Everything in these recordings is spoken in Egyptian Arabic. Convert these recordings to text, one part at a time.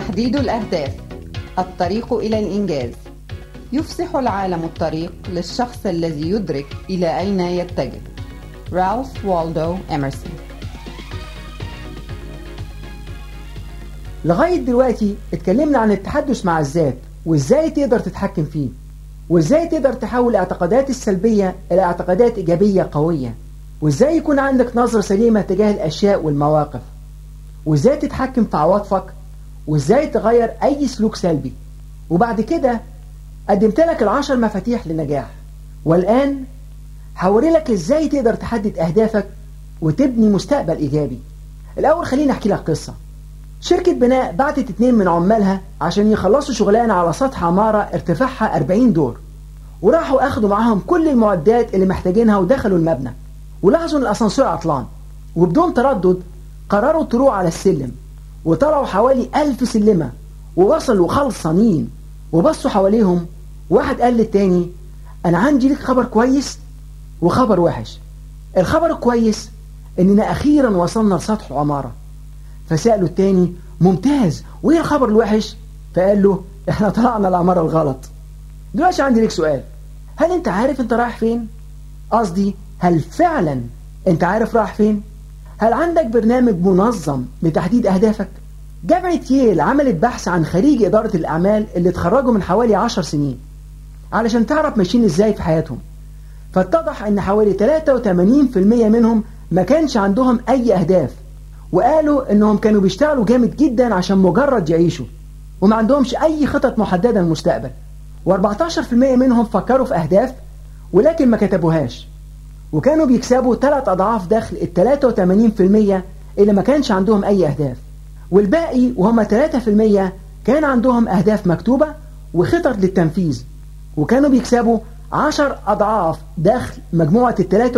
تحديد الأهداف الطريق إلى الإنجاز يفسح العالم الطريق للشخص الذي يدرك إلى أين يتجه رالف والدو إمرسون لغاية دلوقتي اتكلمنا عن التحدث مع الذات وازاي تقدر تتحكم فيه وازاي تقدر تحول الاعتقادات السلبية الى اعتقادات ايجابية قوية وازاي يكون عندك نظرة سليمة تجاه الاشياء والمواقف وازاي تتحكم في عواطفك وازاي تغير اي سلوك سلبي وبعد كده قدمت لك العشر مفاتيح للنجاح والآن هوري لك ازاي تقدر تحدد اهدافك وتبني مستقبل ايجابي الاول خليني احكي لك قصة شركة بناء بعتت اتنين من عمالها عشان يخلصوا شغلانة على سطح عمارة ارتفاعها 40 دور وراحوا اخدوا معاهم كل المعدات اللي محتاجينها ودخلوا المبنى ولاحظوا ان الاسانسير عطلان وبدون تردد قرروا تروحوا على السلم وطلعوا حوالي ألف سلمة ووصلوا خلصانين وبصوا حواليهم واحد قال للتاني أنا عندي لك خبر كويس وخبر وحش الخبر الكويس إننا أخيرا وصلنا لسطح العمارة فسألوا التاني ممتاز وإيه الخبر الوحش فقال له إحنا طلعنا العمارة الغلط دلوقتي عندي لك سؤال هل أنت عارف أنت رايح فين؟ قصدي هل فعلا أنت عارف رايح فين؟ هل عندك برنامج منظم لتحديد أهدافك؟ جامعة ييل عملت بحث عن خريج إدارة الأعمال اللي اتخرجوا من حوالي 10 سنين علشان تعرف ماشيين إزاي في حياتهم فاتضح أن حوالي 83% منهم ما كانش عندهم أي أهداف وقالوا أنهم كانوا بيشتغلوا جامد جدا عشان مجرد يعيشوا وما عندهمش أي خطط محددة للمستقبل و14% منهم فكروا في أهداف ولكن ما كتبوهاش وكانوا بيكسبوا ثلاث أضعاف دخل ال 83% اللي ما كانش عندهم أي أهداف والباقي وهم 3% كان عندهم أهداف مكتوبة وخطط للتنفيذ وكانوا بيكسبوا 10 أضعاف دخل مجموعة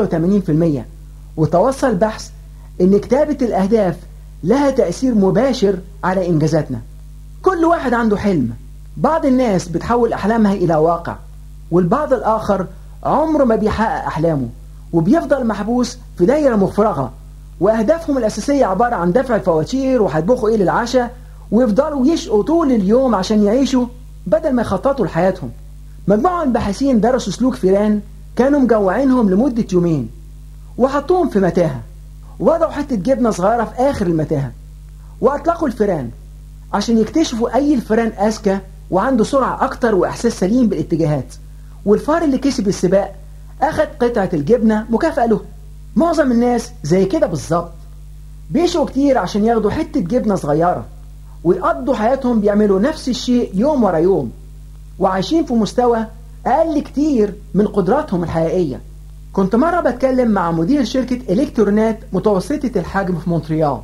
ال 83% وتوصل البحث أن كتابة الأهداف لها تأثير مباشر على إنجازاتنا كل واحد عنده حلم بعض الناس بتحول أحلامها إلى واقع والبعض الآخر عمره ما بيحقق أحلامه وبيفضل محبوس في دايرة مفرغة وأهدافهم الأساسية عبارة عن دفع الفواتير وهيطبخوا إيه للعشاء ويفضلوا يشقوا طول اليوم عشان يعيشوا بدل ما يخططوا لحياتهم مجموعة من الباحثين درسوا سلوك فيران كانوا مجوعينهم لمدة يومين وحطوهم في متاهة ووضعوا حتة جبنة صغيرة في آخر المتاهة وأطلقوا الفيران عشان يكتشفوا أي الفيران أذكى وعنده سرعة أكتر وإحساس سليم بالاتجاهات والفار اللي كسب السباق أخذ قطعة الجبنة مكافأة له معظم الناس زي كده بالظبط بيشوا كتير عشان ياخدوا حتة جبنة صغيرة ويقضوا حياتهم بيعملوا نفس الشيء يوم ورا يوم وعايشين في مستوى أقل كتير من قدراتهم الحقيقية كنت مرة بتكلم مع مدير شركة إلكترونات متوسطة الحجم في مونتريال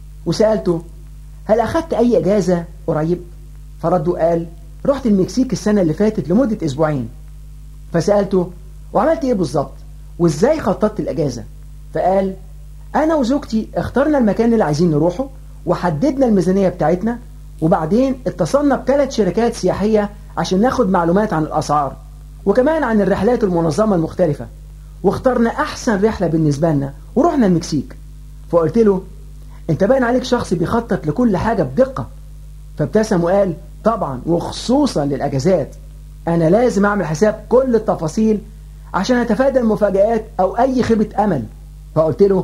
وسألته هل أخدت أي أجازة قريب؟ فرده قال رحت المكسيك السنة اللي فاتت لمدة أسبوعين فسألته وعملت إيه بالظبط؟ وإزاي خططت الأجازة؟ فقال أنا وزوجتي اخترنا المكان اللي عايزين نروحه وحددنا الميزانية بتاعتنا وبعدين اتصلنا بثلاث شركات سياحية عشان ناخد معلومات عن الأسعار وكمان عن الرحلات المنظمة المختلفة واخترنا أحسن رحلة بالنسبة لنا ورحنا المكسيك فقلت له انت باين عليك شخص بيخطط لكل حاجة بدقة فابتسم وقال طبعا وخصوصا للأجازات أنا لازم أعمل حساب كل التفاصيل عشان أتفادى المفاجآت أو أي خيبة أمل فقلت له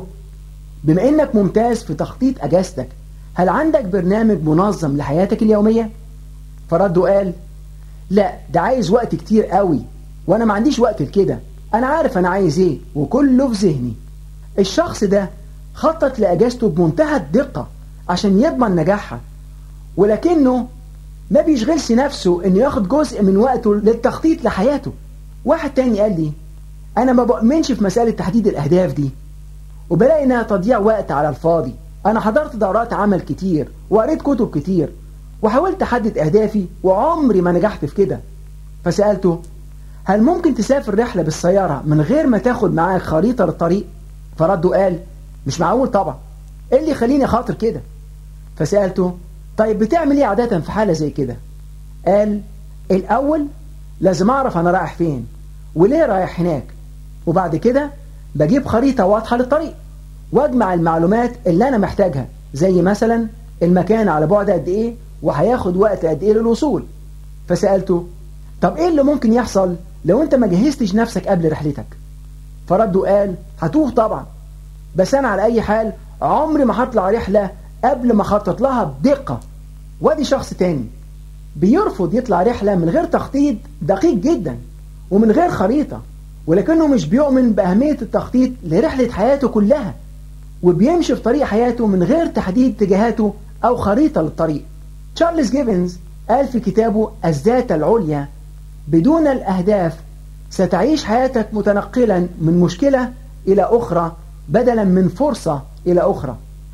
بما إنك ممتاز في تخطيط أجازتك هل عندك برنامج منظم لحياتك اليومية؟ فرد وقال لا ده عايز وقت كتير قوي وأنا ما عنديش وقت لكده أنا عارف أنا عايز إيه وكله في ذهني الشخص ده خطط لأجازته بمنتهى الدقة عشان يضمن نجاحها ولكنه ما بيشغلش نفسه انه ياخد جزء من وقته للتخطيط لحياته واحد تاني قال لي انا ما بؤمنش في مسألة تحديد الاهداف دي وبلاقي انها تضييع وقت على الفاضي انا حضرت دورات عمل كتير وقريت كتب كتير وحاولت احدد اهدافي وعمري ما نجحت في كده فسألته هل ممكن تسافر رحلة بالسيارة من غير ما تاخد معاك خريطة للطريق فرده قال مش معقول طبعا ايه اللي يخليني خاطر كده فسألته طيب بتعمل ايه عادة في حالة زي كده قال الاول لازم اعرف انا رايح فين وليه رايح هناك وبعد كده بجيب خريطة واضحة للطريق واجمع المعلومات اللي انا محتاجها زي مثلا المكان على بعد قد ايه وهياخد وقت قد ايه للوصول فسألته طب ايه اللي ممكن يحصل لو انت ما جهزتش نفسك قبل رحلتك فرد وقال هتوه طبعا بس انا على اي حال عمري ما هطلع رحلة قبل ما اخطط لها بدقة وادي شخص تاني بيرفض يطلع رحلة من غير تخطيط دقيق جدا ومن غير خريطة ولكنه مش بيؤمن بأهمية التخطيط لرحلة حياته كلها وبيمشي في طريق حياته من غير تحديد اتجاهاته أو خريطة للطريق تشارلز جيفنز قال في كتابه الذات العليا بدون الأهداف ستعيش حياتك متنقلا من مشكلة إلى أخرى بدلا من فرصة إلى أخرى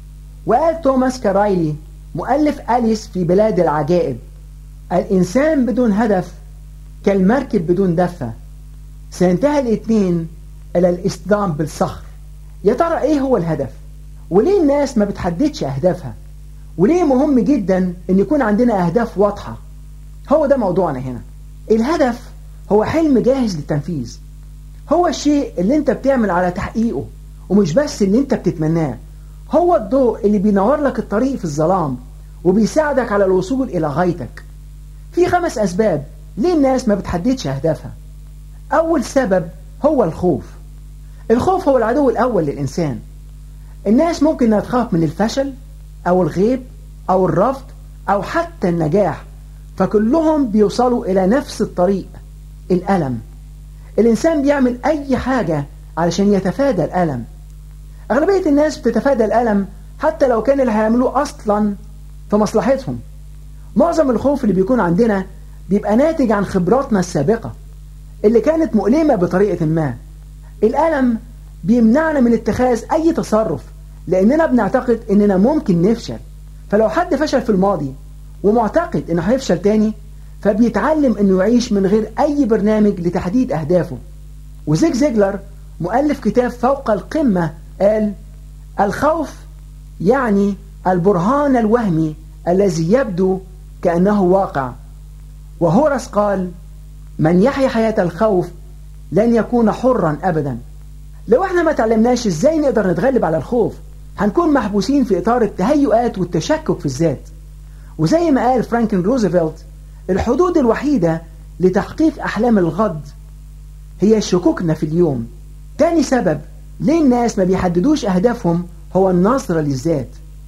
وقال توماس كارايلي مؤلف أليس في بلاد العجائب الإنسان بدون هدف كالمركب بدون دفة سينتهي الاثنين إلى الاصطدام بالصخر يا ترى إيه هو الهدف وليه الناس ما بتحددش أهدافها وليه مهم جدا أن يكون عندنا أهداف واضحة هو ده موضوعنا هنا الهدف هو حلم جاهز للتنفيذ هو الشيء اللي انت بتعمل على تحقيقه ومش بس اللي انت بتتمناه هو الضوء اللي بينور لك الطريق في الظلام وبيساعدك على الوصول إلى غايتك في خمس أسباب ليه الناس ما بتحددش أهدافها أول سبب هو الخوف الخوف هو العدو الأول للإنسان الناس ممكن انها تخاف من الفشل أو الغيب أو الرفض أو حتى النجاح فكلهم بيوصلوا إلى نفس الطريق الألم الإنسان بيعمل أي حاجة علشان يتفادى الألم أغلبية الناس بتتفادى الألم حتى لو كان اللي هيعملوه أصلا في مصلحتهم معظم الخوف اللي بيكون عندنا بيبقى ناتج عن خبراتنا السابقة اللي كانت مؤلمة بطريقة ما الألم بيمنعنا من اتخاذ أي تصرف لأننا بنعتقد أننا ممكن نفشل فلو حد فشل في الماضي ومعتقد أنه هيفشل تاني فبيتعلم أنه يعيش من غير أي برنامج لتحديد أهدافه وزيك زيجلر مؤلف كتاب فوق القمة قال الخوف يعني البرهان الوهمي الذي يبدو كأنه واقع وهورس قال من يحيا حياة الخوف لن يكون حرا أبدا لو احنا ما تعلمناش ازاي نقدر نتغلب على الخوف هنكون محبوسين في إطار التهيؤات والتشكك في الذات وزي ما قال فرانكلين روزفلت الحدود الوحيدة لتحقيق أحلام الغد هي شكوكنا في اليوم تاني سبب ليه الناس ما بيحددوش أهدافهم هو النظرة للذات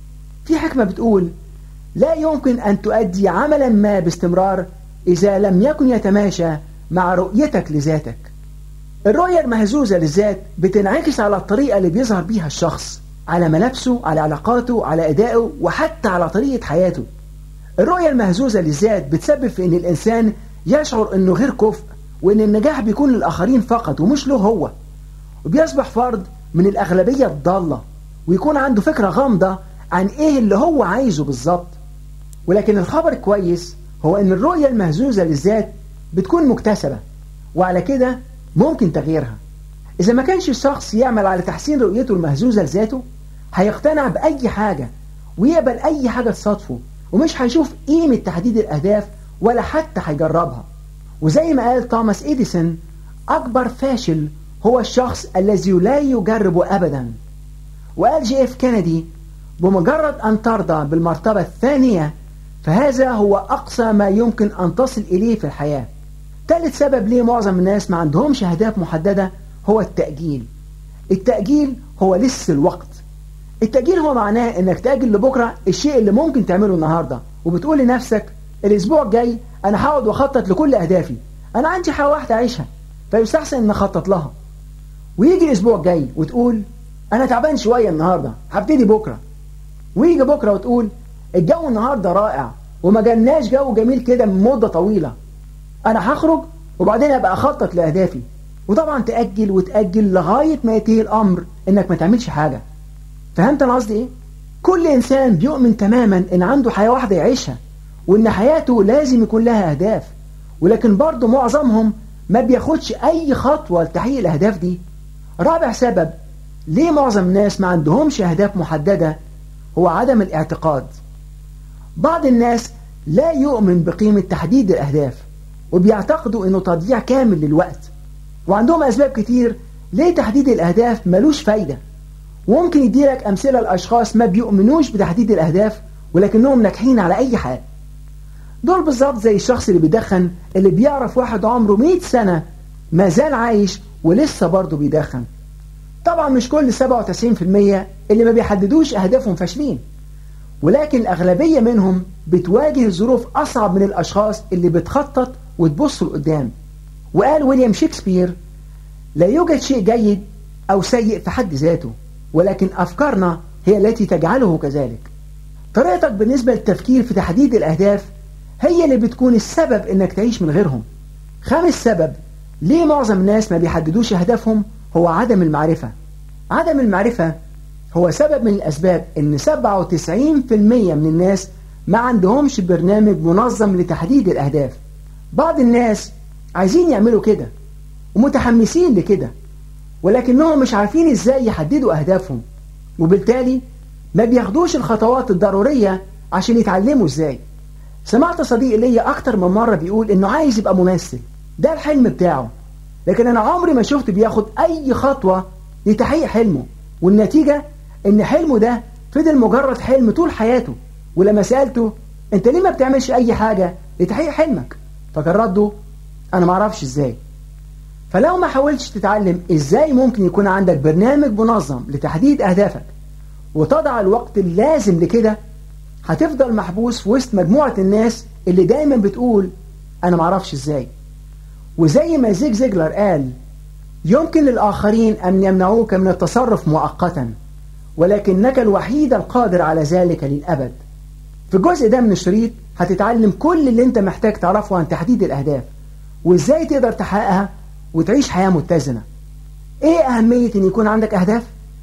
في حكمة بتقول لا يمكن أن تؤدي عملا ما باستمرار إذا لم يكن يتماشى مع رؤيتك لذاتك الرؤية المهزوزة للذات بتنعكس على الطريقة اللي بيظهر بيها الشخص على ملابسه على علاقاته على أدائه وحتى على طريقة حياته الرؤية المهزوزة للذات بتسبب في أن الإنسان يشعر أنه غير كفء وأن النجاح بيكون للآخرين فقط ومش له هو وبيصبح فرد من الأغلبية الضالة ويكون عنده فكرة غامضة عن إيه اللي هو عايزه بالظبط ولكن الخبر الكويس هو أن الرؤية المهزوزة للذات بتكون مكتسبة وعلى كده ممكن تغييرها إذا ما كانش الشخص يعمل على تحسين رؤيته المهزوزة لذاته هيقتنع بأي حاجة ويقبل أي حاجة تصادفه ومش هيشوف قيمة تحديد الأهداف ولا حتى هيجربها وزي ما قال توماس إديسون أكبر فاشل هو الشخص الذي لا يجرب أبدا وقال جي اف كينيدي بمجرد أن ترضى بالمرتبة الثانية فهذا هو أقصى ما يمكن أن تصل إليه في الحياة ثالث سبب ليه معظم الناس ما عندهمش أهداف محددة هو التأجيل التأجيل هو لسه الوقت التأجيل هو معناه انك تأجل لبكرة الشيء اللي ممكن تعمله النهاردة وبتقول لنفسك الاسبوع الجاي انا هقعد واخطط لكل اهدافي انا عندي حاجة واحدة اعيشها فيستحسن ان اخطط لها ويجي الاسبوع الجاي وتقول انا تعبان شوية النهاردة هبتدي بكرة ويجي بكرة وتقول الجو النهاردة رائع وما جالناش جو جميل كده من مدة طويلة انا هخرج وبعدين ابقى اخطط لاهدافي وطبعا تأجل وتأجل لغاية ما ينتهي الامر انك ما تعملش حاجة فهمت انا قصدي ايه كل انسان بيؤمن تماما ان عنده حياة واحدة يعيشها وان حياته لازم يكون لها اهداف ولكن برضه معظمهم ما بياخدش اي خطوة لتحقيق الاهداف دي رابع سبب ليه معظم الناس ما عندهمش اهداف محددة هو عدم الاعتقاد بعض الناس لا يؤمن بقيمة تحديد الاهداف وبيعتقدوا انه تضييع كامل للوقت وعندهم اسباب كتير ليه تحديد الاهداف ملوش فايدة وممكن يديلك أمثلة لأشخاص ما بيؤمنوش بتحديد الأهداف ولكنهم ناجحين على أي حال دول بالظبط زي الشخص اللي بيدخن اللي بيعرف واحد عمره 100 سنة ما زال عايش ولسه برضه بيدخن طبعا مش كل 97% اللي ما بيحددوش أهدافهم فاشلين ولكن الأغلبية منهم بتواجه ظروف أصعب من الأشخاص اللي بتخطط وتبص لقدام وقال ويليام شكسبير لا يوجد شيء جيد أو سيء في حد ذاته ولكن أفكارنا هي التي تجعله كذلك طريقتك بالنسبة للتفكير في تحديد الأهداف هي اللي بتكون السبب إنك تعيش من غيرهم خامس سبب ليه معظم الناس ما بيحددوش أهدافهم هو عدم المعرفة عدم المعرفة هو سبب من الأسباب إن 97% من الناس ما عندهمش برنامج منظم لتحديد الأهداف بعض الناس عايزين يعملوا كده ومتحمسين لكده ولكنهم مش عارفين ازاي يحددوا أهدافهم وبالتالي ما بياخدوش الخطوات الضرورية عشان يتعلموا ازاي سمعت صديق ليا أكتر من مرة بيقول إنه عايز يبقى ممثل ده الحلم بتاعه لكن أنا عمري ما شفت بياخد أي خطوة لتحقيق حلمه والنتيجة إن حلمه ده فضل مجرد حلم طول حياته ولما سألته أنت ليه ما بتعملش أي حاجة لتحقيق حلمك فكان رده أنا معرفش إزاي فلو ما حاولتش تتعلم إزاي ممكن يكون عندك برنامج منظم لتحديد أهدافك وتضع الوقت اللازم لكده هتفضل محبوس في وسط مجموعة الناس اللي دايما بتقول أنا معرفش إزاي وزي ما زيج زيجلر قال يمكن للآخرين أن يمنعوك من التصرف مؤقتا ولكنك الوحيد القادر على ذلك للأبد في الجزء ده من الشريط هتتعلم كل اللي انت محتاج تعرفه عن تحديد الأهداف وإزاي تقدر تحققها وتعيش حياة متزنة إيه أهمية أن يكون عندك أهداف؟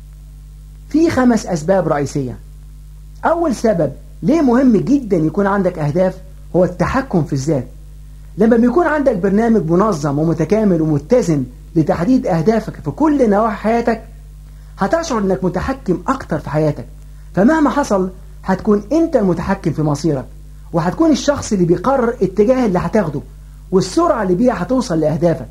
في خمس أسباب رئيسية أول سبب ليه مهم جدا يكون عندك أهداف هو التحكم في الذات لما بيكون عندك برنامج منظم ومتكامل ومتزن لتحديد أهدافك في كل نواحي حياتك هتشعر أنك متحكم أكتر في حياتك فمهما حصل هتكون أنت المتحكم في مصيرك وهتكون الشخص اللي بيقرر الاتجاه اللي هتاخده والسرعة اللي بيها هتوصل لأهدافك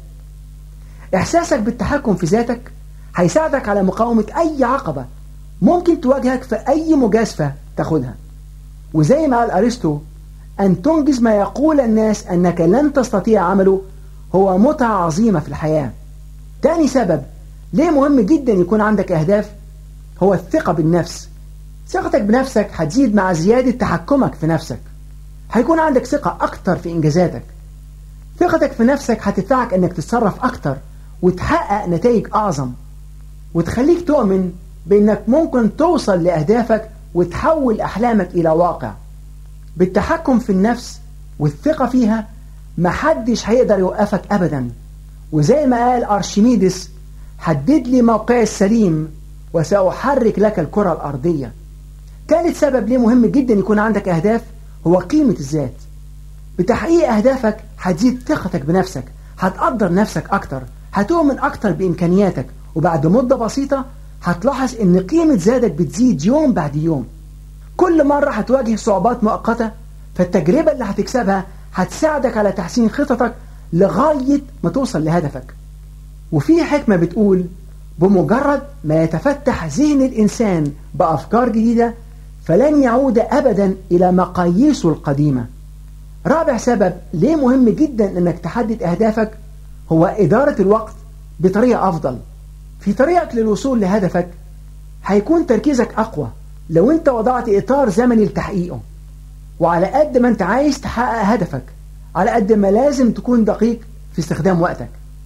إحساسك بالتحكم في ذاتك هيساعدك على مقاومة أي عقبة ممكن تواجهك في أي مجازفة تاخدها وزي ما قال أرسطو أن تنجز ما يقول الناس أنك لن تستطيع عمله هو متعة عظيمة في الحياة تاني سبب ليه مهم جدا يكون عندك أهداف هو الثقة بالنفس ثقتك بنفسك هتزيد مع زيادة تحكمك في نفسك هيكون عندك ثقة أكتر في إنجازاتك ثقتك في نفسك هتدفعك أنك تتصرف أكتر وتحقق نتائج أعظم وتخليك تؤمن بأنك ممكن توصل لأهدافك وتحول أحلامك إلى واقع بالتحكم في النفس والثقة فيها محدش هيقدر يوقفك أبدا وزي ما قال أرشميدس حدد لي موقعي السليم وسأحرك لك الكرة الأرضية ثالث سبب ليه مهم جدا يكون عندك أهداف هو قيمة الذات بتحقيق أهدافك هتزيد ثقتك بنفسك هتقدر نفسك أكتر هتؤمن أكتر بإمكانياتك وبعد مدة بسيطة هتلاحظ ان قيمة ذاتك بتزيد يوم بعد يوم كل مرة هتواجه صعوبات مؤقتة فالتجربة اللي هتكسبها هتساعدك على تحسين خططك لغاية ما توصل لهدفك وفي حكمة بتقول بمجرد ما يتفتح ذهن الإنسان بأفكار جديدة فلن يعود أبدا إلى مقاييسه القديمة رابع سبب ليه مهم جدا أنك تحدد أهدافك هو إدارة الوقت بطريقة أفضل في طريقك للوصول لهدفك هيكون تركيزك أقوى لو أنت وضعت إطار زمني لتحقيقه وعلى قد ما أنت عايز تحقق هدفك على قد ما لازم تكون دقيق في استخدام وقتك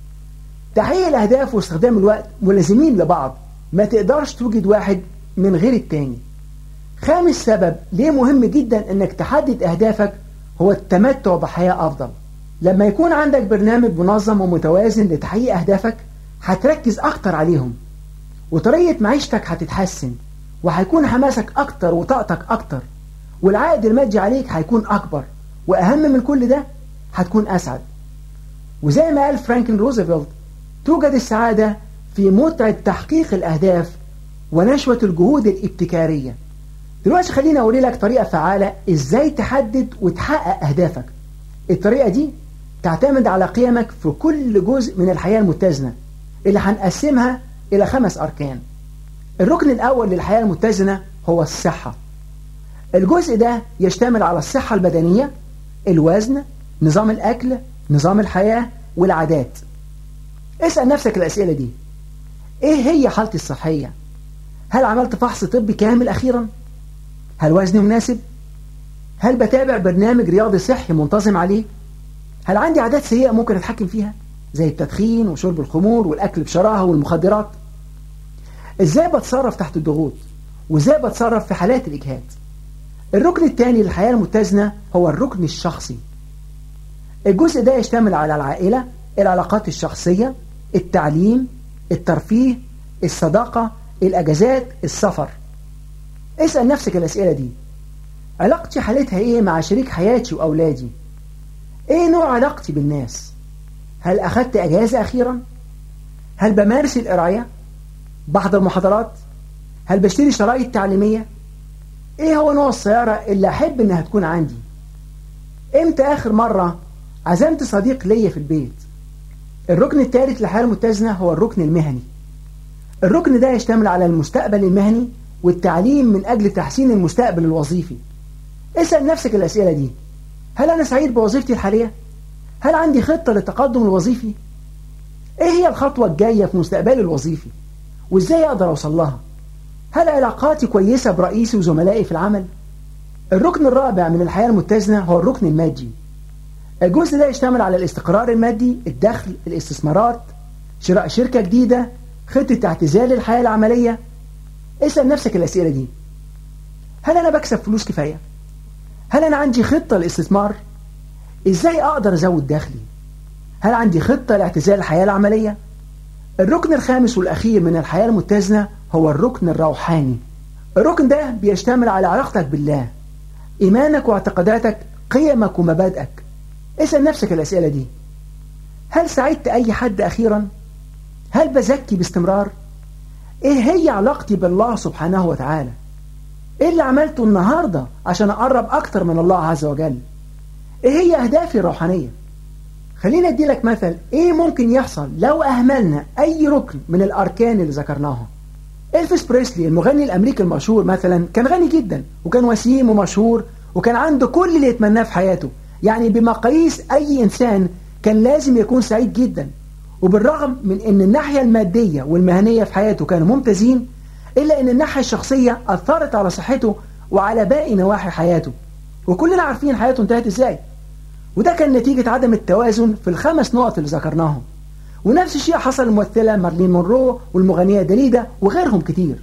تحقيق الأهداف واستخدام الوقت ملازمين لبعض ما تقدرش توجد واحد من غير التاني خامس سبب ليه مهم جدا أنك تحدد أهدافك هو التمتع بحياة أفضل لما يكون عندك برنامج منظم ومتوازن لتحقيق أهدافك هتركز أكتر عليهم وطريقة معيشتك هتتحسن وهيكون حماسك أكتر وطاقتك أكتر والعائد المادي عليك هيكون أكبر وأهم من كل ده هتكون أسعد وزي ما قال فرانكلين روزفلت توجد السعادة في متعة تحقيق الأهداف ونشوة الجهود الابتكارية دلوقتي خليني أقول لك طريقة فعالة إزاي تحدد وتحقق أهدافك الطريقة دي تعتمد على قيمك في كل جزء من الحياة المتزنة اللي هنقسمها إلى خمس أركان الركن الأول للحياة المتزنة هو الصحة الجزء ده يشتمل على الصحة البدنية الوزن نظام الأكل نظام الحياة والعادات اسأل نفسك الأسئلة دي إيه هي حالتي الصحية؟ هل عملت فحص طبي كامل أخيرا؟ هل وزني مناسب؟ هل بتابع برنامج رياضي صحي منتظم عليه؟ هل عندي عادات سيئة ممكن أتحكم فيها؟ زي التدخين وشرب الخمور والأكل بشراهة والمخدرات؟ إزاي بتصرف تحت الضغوط؟ وإزاي بتصرف في حالات الإجهاد؟ الركن الثاني للحياة المتزنة هو الركن الشخصي الجزء ده يشتمل على العائلة العلاقات الشخصية التعليم الترفيه الصداقة الأجازات السفر اسأل نفسك الأسئلة دي علاقتي حالتها إيه مع شريك حياتي وأولادي إيه نوع علاقتي بالناس هل أخذت أجازة أخيرا هل بمارس القراية بحضر محاضرات هل بشتري شرائط تعليمية إيه هو نوع السيارة اللي أحب إنها تكون عندي إمتى آخر مرة عزمت صديق ليا في البيت الركن الثالث للحياة المتزنة هو الركن المهني الركن ده يشتمل على المستقبل المهني والتعليم من أجل تحسين المستقبل الوظيفي اسأل نفسك الأسئلة دي هل أنا سعيد بوظيفتي الحالية؟ هل عندي خطة للتقدم الوظيفي؟ إيه هي الخطوة الجاية في مستقبلي الوظيفي؟ وإزاي أقدر أوصل لها؟ هل علاقاتي كويسة برئيسي وزملائي في العمل؟ الركن الرابع من الحياة المتزنة هو الركن المادي الجزء ده يشتمل على الاستقرار المادي الدخل الاستثمارات شراء شركة جديدة خطة اعتزال الحياة العملية اسأل نفسك الأسئلة دي هل أنا بكسب فلوس كفاية؟ هل أنا عندي خطة للاستثمار؟ إزاي أقدر أزود دخلي؟ هل عندي خطة لاعتزال الحياة العملية؟ الركن الخامس والأخير من الحياة المتزنة هو الركن الروحاني الركن ده بيشتمل على علاقتك بالله إيمانك واعتقاداتك قيمك ومبادئك اسأل نفسك الأسئلة دي هل ساعدت أي حد أخيرا؟ هل بزكي باستمرار؟ إيه هي علاقتي بالله سبحانه وتعالى؟ إيه اللي عملته النهاردة عشان أقرب أكتر من الله عز وجل؟ إيه هي أهدافي الروحانية؟ خلينا أدي لك مثل إيه ممكن يحصل لو أهملنا أي ركن من الأركان اللي ذكرناها إلفيس بريسلي المغني الأمريكي المشهور مثلا كان غني جدا وكان وسيم ومشهور وكان عنده كل اللي يتمناه في حياته يعني بمقاييس أي إنسان كان لازم يكون سعيد جدا وبالرغم من أن الناحية المادية والمهنية في حياته كانوا ممتازين إلا أن الناحية الشخصية أثرت على صحته وعلى باقي نواحي حياته وكلنا عارفين حياته انتهت إزاي وده كان نتيجة عدم التوازن في الخمس نقط اللي ذكرناهم ونفس الشيء حصل للممثلة مارلين مونرو والمغنية داليدا وغيرهم كتير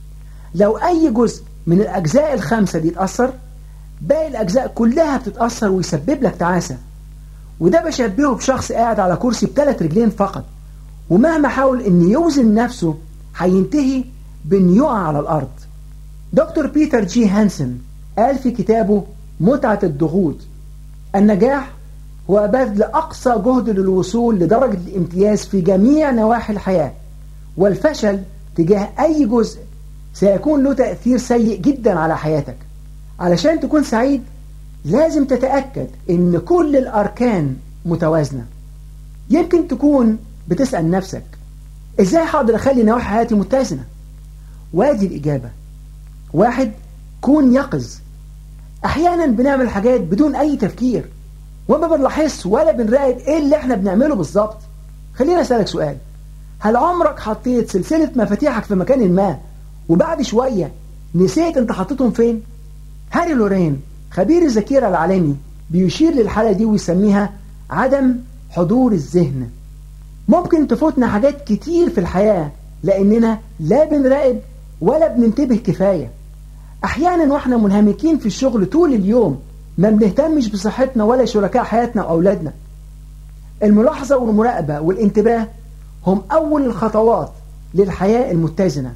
لو أي جزء من الأجزاء الخمسة دي اتأثر باقي الأجزاء كلها بتتأثر ويسبب لك تعاسة وده بشبهه بشخص قاعد على كرسي بثلاث رجلين فقط ومهما حاول ان يوزن نفسه هينتهي بان يقع على الأرض دكتور بيتر جي هانسن قال في كتابه متعة الضغوط النجاح هو بذل أقصى جهد للوصول لدرجة الامتياز في جميع نواحي الحياة والفشل تجاه أي جزء سيكون له تأثير سيء جدا على حياتك علشان تكون سعيد لازم تتأكد ان كل الأركان متوازنة يمكن تكون بتسأل نفسك ازاي هقدر اخلي نواحي حياتي متزنة وادي الإجابة واحد كون يقظ احيانا بنعمل حاجات بدون اي تفكير وما بنلاحظش ولا بنراقب ايه اللي احنا بنعمله بالظبط خلينا اسالك سؤال هل عمرك حطيت سلسلة مفاتيحك في مكان ما وبعد شوية نسيت انت حطيتهم فين هاري لورين خبير الذاكرة العالمي بيشير للحالة دي ويسميها عدم حضور الذهن ممكن تفوتنا حاجات كتير في الحياة لأننا لا بنراقب ولا بننتبه كفاية أحيانا وإحنا منهمكين في الشغل طول اليوم ما بنهتمش بصحتنا ولا شركاء حياتنا وأولادنا الملاحظة والمراقبة والانتباه هم أول الخطوات للحياة المتزنة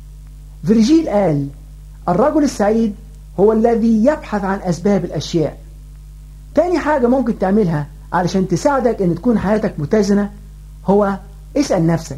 فيرجيل قال الرجل السعيد هو الذي يبحث عن أسباب الأشياء تاني حاجة ممكن تعملها علشان تساعدك أن تكون حياتك متزنة هو اسأل نفسك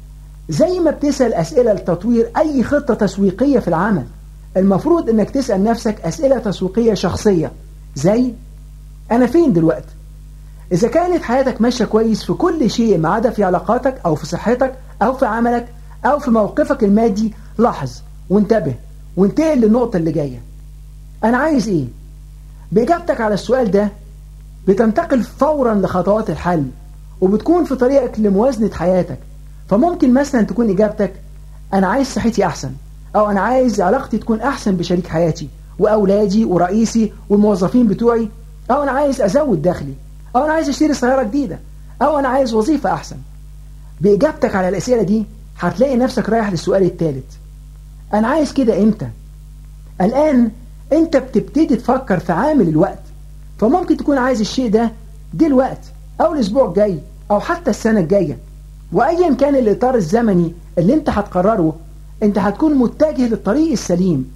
زي ما بتسأل أسئلة لتطوير أي خطة تسويقية في العمل المفروض أنك تسأل نفسك أسئلة تسويقية شخصية زي أنا فين دلوقتي إذا كانت حياتك ماشية كويس في كل شيء ما عدا في علاقاتك أو في صحتك أو في عملك أو في موقفك المادي لاحظ وانتبه وانتقل للنقطة اللي جاية أنا عايز إيه؟ بإجابتك على السؤال ده بتنتقل فورا لخطوات الحل وبتكون في طريقك لموازنة حياتك فممكن مثلا تكون إجابتك أنا عايز صحتي أحسن أو أنا عايز علاقتي تكون أحسن بشريك حياتي وأولادي ورئيسي والموظفين بتوعي أو أنا عايز أزود دخلي أو أنا عايز أشتري سيارة جديدة أو أنا عايز وظيفة أحسن بإجابتك على الأسئلة دي هتلاقي نفسك رايح للسؤال الثالث أنا عايز كده إمتى؟ الآن أنت بتبتدي تفكر في عامل الوقت فممكن تكون عايز الشيء ده دلوقت أو الأسبوع الجاي أو حتى السنة الجاية وأيا كان الإطار الزمني اللي أنت هتقرره أنت هتكون متجه للطريق السليم